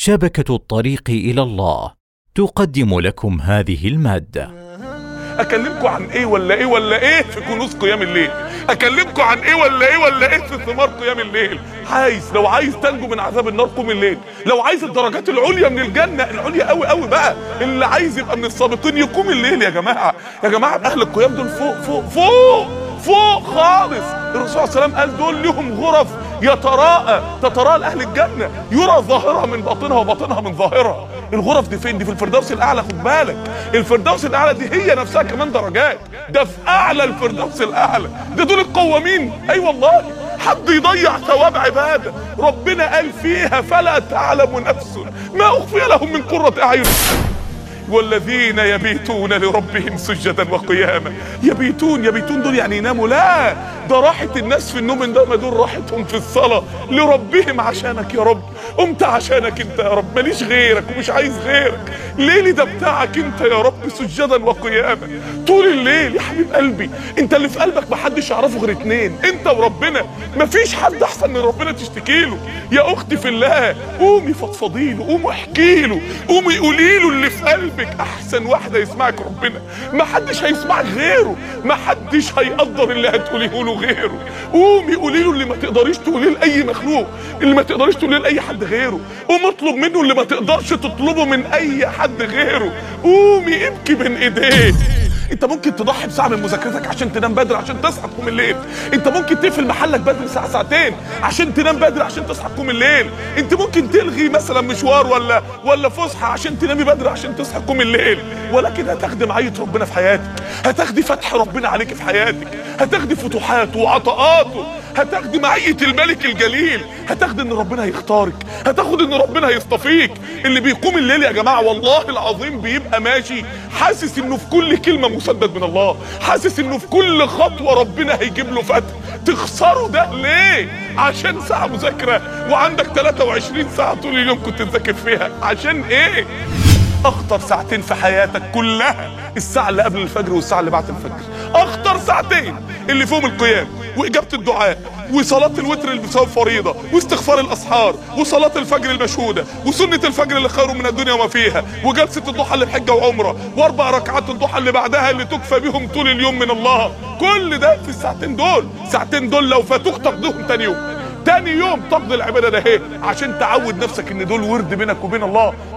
شبكه الطريق الى الله تقدم لكم هذه الماده اكلمكم عن ايه ولا ايه ولا ايه في كنوز قيام الليل اكلمكم عن ايه ولا ايه ولا ايه في ثمار قيام الليل عايز لو عايز تنجو من عذاب النار قوم الليل لو عايز الدرجات العليا من الجنه العليا قوي قوي بقى اللي عايز يبقى من السابقين يقوم الليل يا جماعه يا جماعه اهل القيام دول فوق فوق فوق فوق خالص الرسول صلى الله عليه وسلم قال دول لهم غرف يتراءى تتراءى لاهل الجنه يرى ظاهرها من باطنها وباطنها من ظاهرها الغرف دي فين دي في الفردوس الاعلى خد بالك الفردوس الاعلى دي هي نفسها كمان درجات ده في اعلى الفردوس الاعلى ده دول القوامين اي أيوة والله حد يضيع ثواب عباده ربنا قال فيها فلا تعلم نفس ما اخفي لهم من قره اعين والذين يبيتون لربهم سجدا وقياما يبيتون يبيتون دول يعني يناموا لا ده راحة الناس في النوم انما دول راحتهم في الصلاة لربهم عشانك يا رب قمت عشانك انت يا رب ماليش غيرك ومش عايز غيرك ليلي ده بتاعك انت يا رب سجدا وقياما طول الليل يا حبيب قلبي انت اللي في قلبك محدش يعرفه غير اتنين انت وربنا مفيش حد احسن من ربنا تشتكي له يا اختي في الله قومي فضفضي له قومي احكي له قومي قولي له اللي في قلبك احسن واحده يسمعك ربنا ما حدش هيسمعك غيره ما حدش هيقدر اللي هتقوليه له غيره قومي قولي له اللي ما تقدريش تقوليه لاي مخلوق اللي ما تقدريش تقوليه لاي حد غيره قوم اطلب منه اللي ما تقدرش تطلبه من اي حد غيره قومي ابكي بين ايديه انت ممكن تضحي بساعه من مذاكرتك عشان تنام بدري عشان تصحى تقوم الليل انت ممكن تقفل محلك بدري ساعه ساعتين عشان تنام بدري عشان تصحى تقوم الليل انت ممكن تلغي مثلا مشوار ولا ولا فسحه عشان تنامي بدري عشان تصحى تقوم الليل ولكن هتاخدي معيه ربنا في حياتك هتاخدي فتح ربنا عليك في حياتك هتاخدي فتوحاته وعطاءاته هتاخدي معية الملك الجليل هتاخدي ان ربنا هيختارك هتاخد ان ربنا هيصطفيك اللي بيقوم الليل يا جماعة والله العظيم بيبقى ماشي حاسس انه في كل كلمة مسدد من الله حاسس انه في كل خطوة ربنا هيجيب له فتح تخسروا ده ليه عشان ساعة مذاكرة وعندك 23 ساعة طول اليوم كنت تذاكر فيها عشان ايه اخطر ساعتين في حياتك كلها الساعة اللي قبل الفجر والساعة اللي بعد الفجر اخطر ساعتين اللي فيهم القيام واجابة الدعاء وصلاة الوتر اللي بسبب فريضة واستغفار الاسحار وصلاة الفجر المشهودة وسنة الفجر اللي خير من الدنيا وما فيها وجلسة الضحى اللي بحجة وعمرة واربع ركعات الضحى اللي بعدها اللي تكفى بيهم طول اليوم من الله كل ده في الساعتين دول الساعتين دول لو فاتوك تاخدهم تاني يوم تاني يوم تقضي العباده ده ايه عشان تعود نفسك ان دول ورد بينك وبين الله